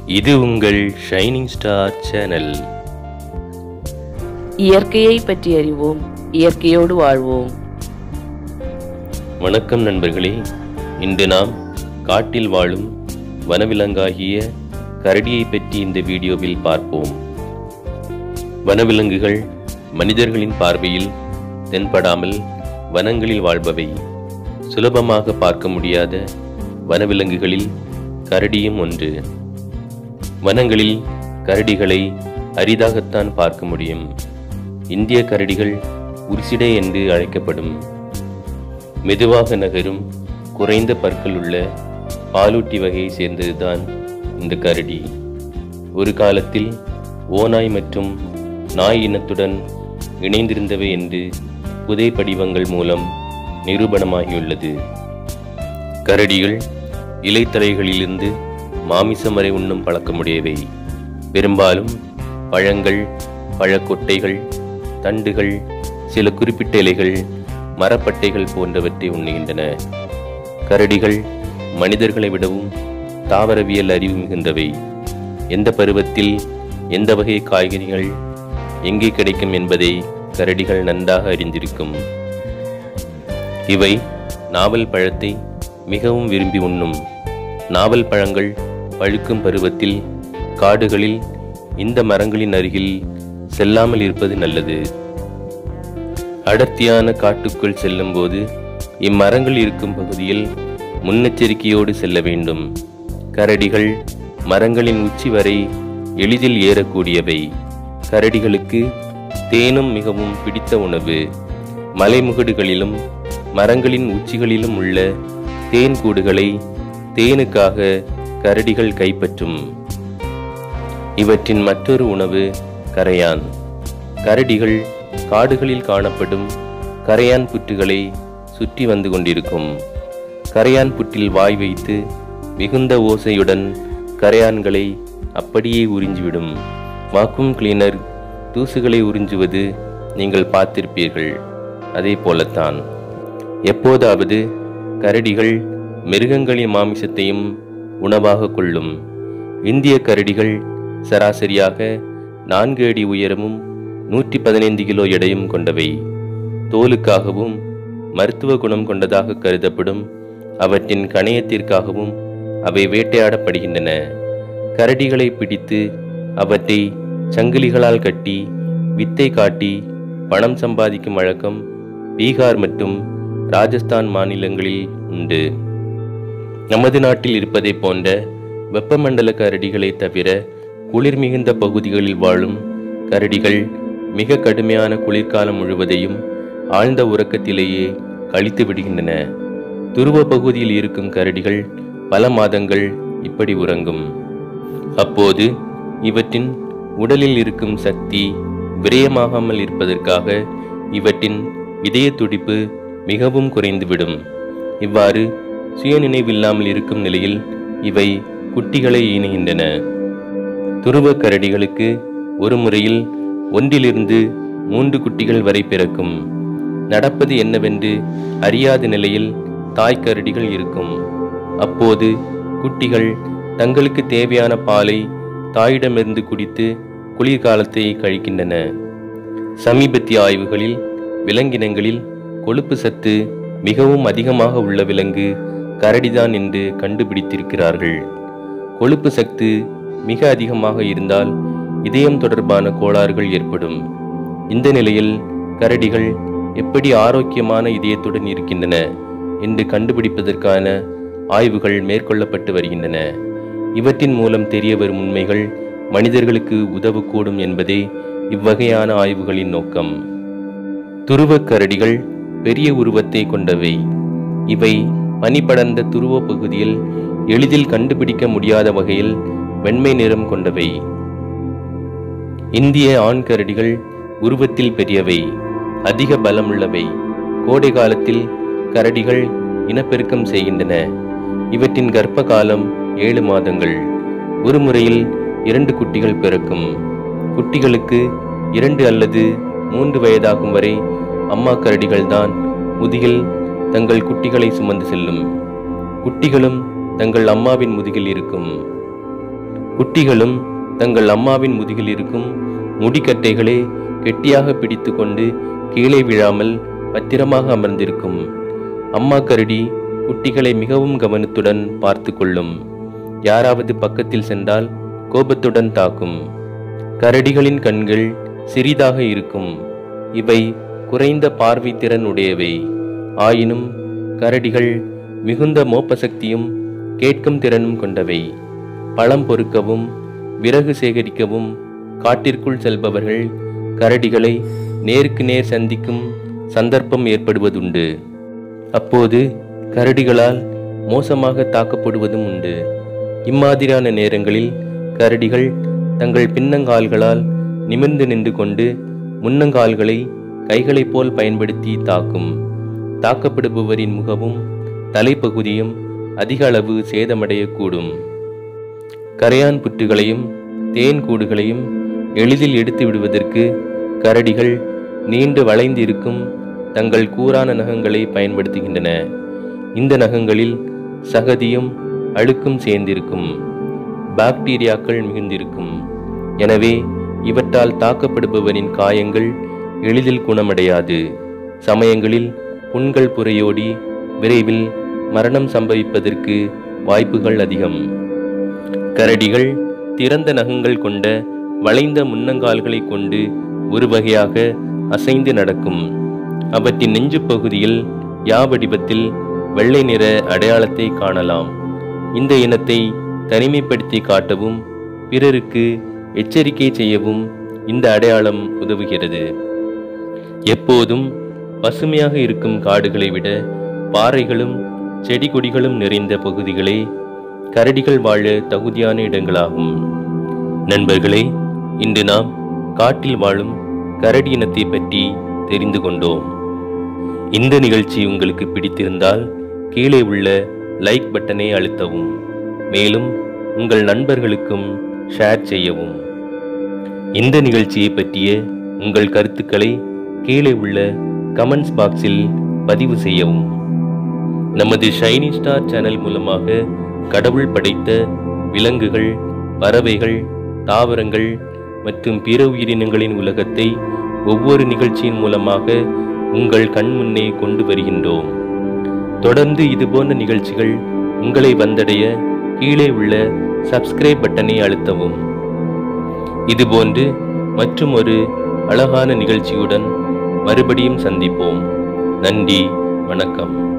இது உங்கள் shining star channel இயற்கையை பற்றி அறிவோம் இயற்கையோடு வாழ்வோம் வணக்கம் நண்பர்களே இன்று நாம் காட்டில் வாழும் வனவிலங்காகிய கரடியை பற்றி இந்த வீடியோவில் பார்ப்போம் வனவிலங்குகள் மனிதர்களின் பார்வையில் தென்படாமல் வனங்களில் வாழ்பவை சுலபமாக பார்க்க முடியாத வனவிலங்குகளில் கரடியும் ஒன்று வனங்களில் கரடிகளை அரிதாகத்தான் பார்க்க முடியும் இந்திய கரடிகள் உரிசிடை என்று அழைக்கப்படும் மெதுவாக நகரும் குறைந்த பற்கள் உள்ள பாலூட்டி வகையை சேர்ந்ததுதான் இந்த கரடி ஒரு காலத்தில் ஓநாய் மற்றும் நாய் இனத்துடன் இணைந்திருந்தவை என்று புதை படிவங்கள் மூலம் நிரூபணமாகியுள்ளது கரடிகள் இலைத்தலைகளிலிருந்து மாமிசம் வரை உண்ணும் பழக்கமுடையவை பெரும்பாலும் பழங்கள் பழக்கொட்டைகள் தண்டுகள் சில குறிப்பிட்ட இலைகள் மரப்பட்டைகள் போன்றவற்றை உண்ணுகின்றன கரடிகள் மனிதர்களை விடவும் தாவரவியல் அறிவு மிகுந்தவை எந்த பருவத்தில் எந்த வகை காய்கறிகள் எங்கே கிடைக்கும் என்பதை கரடிகள் நன்றாக அறிந்திருக்கும் இவை நாவல் பழத்தை மிகவும் விரும்பி உண்ணும் நாவல் பழங்கள் பழுக்கும் பருவத்தில் காடுகளில் இந்த மரங்களின் அருகில் செல்லாமல் இருப்பது நல்லது அடர்த்தியான காட்டுக்குள் செல்லும்போது இம்மரங்கள் இருக்கும் பகுதியில் முன்னெச்சரிக்கையோடு செல்ல வேண்டும் கரடிகள் மரங்களின் உச்சி வரை எளிதில் ஏறக்கூடியவை கரடிகளுக்கு தேனும் மிகவும் பிடித்த உணவு மலைமுகடுகளிலும் மரங்களின் உச்சிகளிலும் உள்ள தேன் கூடுகளை தேனுக்காக கரடிகள் கைப்பற்றும் இவற்றின் மற்றொரு உணவு கரையான் கரடிகள் காடுகளில் காணப்படும் கரையான் புற்றுகளை சுற்றி வந்து கொண்டிருக்கும் கரையான் புற்றில் வாய் வைத்து மிகுந்த ஓசையுடன் கரையான்களை அப்படியே உறிஞ்சிவிடும் வாக்கும் கிளீனர் தூசுகளை உறிஞ்சுவது நீங்கள் பார்த்திருப்பீர்கள் அதே போலத்தான் எப்போதாவது கரடிகள் மிருகங்களின் மாமிசத்தையும் உணவாக கொள்ளும் இந்திய கரடிகள் சராசரியாக நான்கு அடி உயரமும் நூற்றி பதினைந்து கிலோ எடையும் கொண்டவை தோலுக்காகவும் மருத்துவ குணம் கொண்டதாக கருதப்படும் அவற்றின் கணையத்திற்காகவும் அவை வேட்டையாடப்படுகின்றன கரடிகளை பிடித்து அவற்றை சங்கிலிகளால் கட்டி வித்தை காட்டி பணம் சம்பாதிக்கும் வழக்கம் பீகார் மற்றும் ராஜஸ்தான் மாநிலங்களில் உண்டு நமது நாட்டில் இருப்பதை போன்ற வெப்பமண்டல கரடிகளை தவிர குளிர் மிகுந்த பகுதிகளில் வாழும் கரடிகள் மிக கடுமையான குளிர்காலம் முழுவதையும் ஆழ்ந்த உறக்கத்திலேயே கழித்து விடுகின்றன துருவ பகுதியில் இருக்கும் கரடிகள் பல மாதங்கள் இப்படி உறங்கும் அப்போது இவற்றின் உடலில் இருக்கும் சக்தி விரயமாகாமல் இருப்பதற்காக இவற்றின் இதய துடிப்பு மிகவும் குறைந்துவிடும் இவ்வாறு சுயநினைவில்லாமல் இருக்கும் நிலையில் இவை குட்டிகளை ஈனுகின்றன துருவ கரடிகளுக்கு ஒரு முறையில் ஒன்றிலிருந்து மூன்று குட்டிகள் வரை பிறக்கும் நடப்பது என்னவென்று அறியாத நிலையில் தாய் கரடிகள் இருக்கும் அப்போது குட்டிகள் தங்களுக்கு தேவையான பாலை தாயிடமிருந்து குடித்து குளிர்காலத்தை கழிக்கின்றன சமீபத்திய ஆய்வுகளில் விலங்கினங்களில் கொழுப்பு சத்து மிகவும் அதிகமாக உள்ள விலங்கு கரடிதான் என்று கண்டுபிடித்திருக்கிறார்கள் கொழுப்பு சத்து மிக அதிகமாக இருந்தால் இதயம் தொடர்பான கோளாறுகள் ஏற்படும் இந்த நிலையில் கரடிகள் எப்படி ஆரோக்கியமான இதயத்துடன் இருக்கின்றன என்று கண்டுபிடிப்பதற்கான ஆய்வுகள் மேற்கொள்ளப்பட்டு வருகின்றன இவற்றின் மூலம் தெரிய வரும் உண்மைகள் மனிதர்களுக்கு உதவக்கூடும் என்பதே இவ்வகையான ஆய்வுகளின் நோக்கம் துருவக் கரடிகள் பெரிய உருவத்தை கொண்டவை இவை பனிபடர்ந்த துருவ பகுதியில் எளிதில் கண்டுபிடிக்க முடியாத வகையில் வெண்மை நிறம் கொண்டவை இந்திய ஆண் கரடிகள் உருவத்தில் பெரியவை அதிக பலமுள்ளவை கோடை காலத்தில் கரடிகள் இனப்பெருக்கம் செய்கின்றன இவற்றின் கர்ப்ப காலம் ஏழு மாதங்கள் ஒரு முறையில் இரண்டு குட்டிகள் பிறக்கும் குட்டிகளுக்கு இரண்டு அல்லது மூன்று வயதாகும் வரை அம்மா கரடிகள்தான் முதுகில் தங்கள் குட்டிகளை சுமந்து செல்லும் குட்டிகளும் தங்கள் அம்மாவின் முதுகில் இருக்கும் குட்டிகளும் தங்கள் அம்மாவின் முதுகில் இருக்கும் முடிக்கட்டைகளை கெட்டியாக பிடித்துக்கொண்டு கீழே விழாமல் பத்திரமாக அமர்ந்திருக்கும் அம்மா கரடி குட்டிகளை மிகவும் கவனத்துடன் பார்த்து கொள்ளும் யாராவது பக்கத்தில் சென்றால் கோபத்துடன் தாக்கும் கரடிகளின் கண்கள் சிறிதாக இருக்கும் இவை குறைந்த பார்வை திறன் உடையவை ஆயினும் கரடிகள் மிகுந்த மோப்ப சக்தியும் கேட்கும் திறனும் கொண்டவை பழம் பொறுக்கவும் விறகு சேகரிக்கவும் காட்டிற்குள் செல்பவர்கள் கரடிகளை நேருக்கு நேர் சந்திக்கும் சந்தர்ப்பம் ஏற்படுவதுண்டு அப்போது கரடிகளால் மோசமாக தாக்கப்படுவதும் உண்டு இம்மாதிரியான நேரங்களில் கரடிகள் தங்கள் பின்னங்கால்களால் நிமிர்ந்து நின்று கொண்டு முன்னங்கால்களை கைகளைப் போல் பயன்படுத்தி தாக்கும் தாக்கப்படுபவரின் முகமும் தலைப்பகுதியும் அதிக அளவு சேதமடையக்கூடும் கரையான் புற்றுகளையும் தேன் கூடுகளையும் எளிதில் எடுத்து விடுவதற்கு கரடிகள் நீண்டு வளைந்து இருக்கும் தங்கள் கூரான நகங்களை பயன்படுத்துகின்றன இந்த நகங்களில் சகதியும் அழுக்கும் சேர்ந்திருக்கும் பாக்டீரியாக்கள் மிகுந்திருக்கும் எனவே இவற்றால் தாக்கப்படுபவரின் காயங்கள் எளிதில் குணமடையாது சமயங்களில் புண்கள் புரையோடி விரைவில் மரணம் சம்பவிப்பதற்கு வாய்ப்புகள் அதிகம் கரடிகள் திறந்த நகங்கள் கொண்ட வளைந்த முன்னங்கால்களை கொண்டு ஒரு வகையாக அசைந்து நடக்கும் அவற்றின் நெஞ்சு பகுதியில் யாவடிவத்தில் வெள்ளை நிற அடையாளத்தை காணலாம் இந்த இனத்தை தனிமைப்படுத்தி காட்டவும் பிறருக்கு எச்சரிக்கை செய்யவும் இந்த அடையாளம் உதவுகிறது எப்போதும் பசுமையாக இருக்கும் காடுகளை விட பாறைகளும் செடி கொடிகளும் நிறைந்த பகுதிகளே கரடிகள் வாழ தகுதியான இடங்களாகும் நண்பர்களே இன்று நாம் காட்டில் வாழும் கரடி இனத்தை பற்றி தெரிந்து கொண்டோம் இந்த நிகழ்ச்சி உங்களுக்கு பிடித்திருந்தால் கீழே உள்ள லைக் பட்டனை அழுத்தவும் மேலும் உங்கள் நண்பர்களுக்கும் ஷேர் செய்யவும் இந்த நிகழ்ச்சியை பற்றிய உங்கள் கருத்துக்களை கீழே உள்ள கமெண்ட்ஸ் பாக்ஸில் பதிவு செய்யவும் நமது ஷைனி ஸ்டார் சேனல் மூலமாக கடவுள் படைத்த விலங்குகள் பறவைகள் தாவரங்கள் மற்றும் பிற உயிரினங்களின் உலகத்தை ஒவ்வொரு நிகழ்ச்சியின் மூலமாக உங்கள் கண் முன்னே கொண்டு வருகின்றோம் தொடர்ந்து இதுபோன்ற நிகழ்ச்சிகள் உங்களை வந்தடைய கீழே உள்ள சப்ஸ்கிரைப் பட்டனை அழுத்தவும் இதுபோன்று மற்றும் ஒரு அழகான நிகழ்ச்சியுடன் மறுபடியும் சந்திப்போம் நன்றி வணக்கம்